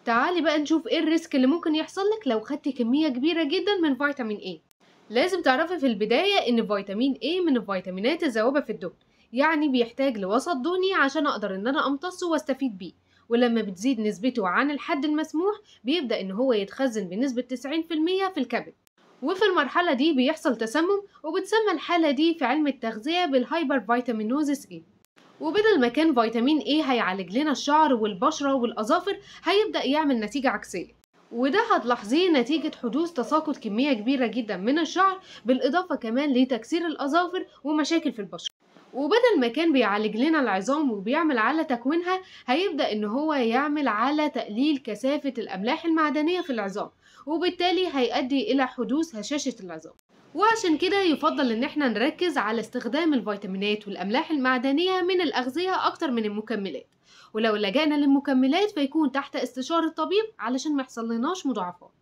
تعالي بقى نشوف ايه الريسك اللي ممكن يحصل لك لو خدتي كمية كبيرة جدا من فيتامين A لازم تعرفي في البداية ان فيتامين A من الفيتامينات الذوبة في الدهن يعني بيحتاج لوسط دهني عشان اقدر ان انا امتصه واستفيد بيه ولما بتزيد نسبته عن الحد المسموح بيبدأ ان هو يتخزن بنسبة 90% في الكبد وفي المرحلة دي بيحصل تسمم وبتسمى الحالة دي في علم التغذية بالهايبر فيتامينوزيس A وبدل ما كان فيتامين A هيعالج لنا الشعر والبشرة والأظافر هيبدأ يعمل نتيجة عكسية وده هتلاحظيه نتيجة حدوث تساقط كمية كبيرة جدا من الشعر بالإضافة كمان لتكسير الأظافر ومشاكل في البشرة وبدل ما كان بيعالج لنا العظام وبيعمل على تكوينها هيبدأ إن هو يعمل على تقليل كثافة الأملاح المعدنية في العظام وبالتالي هيؤدي إلى حدوث هشاشة العظام وعشان كده يفضل ان احنا نركز على استخدام الفيتامينات والاملاح المعدنيه من الاغذيه اكتر من المكملات ولو لجأنا للمكملات فيكون تحت استشارة طبيب علشان ما يحصلناش مضاعفات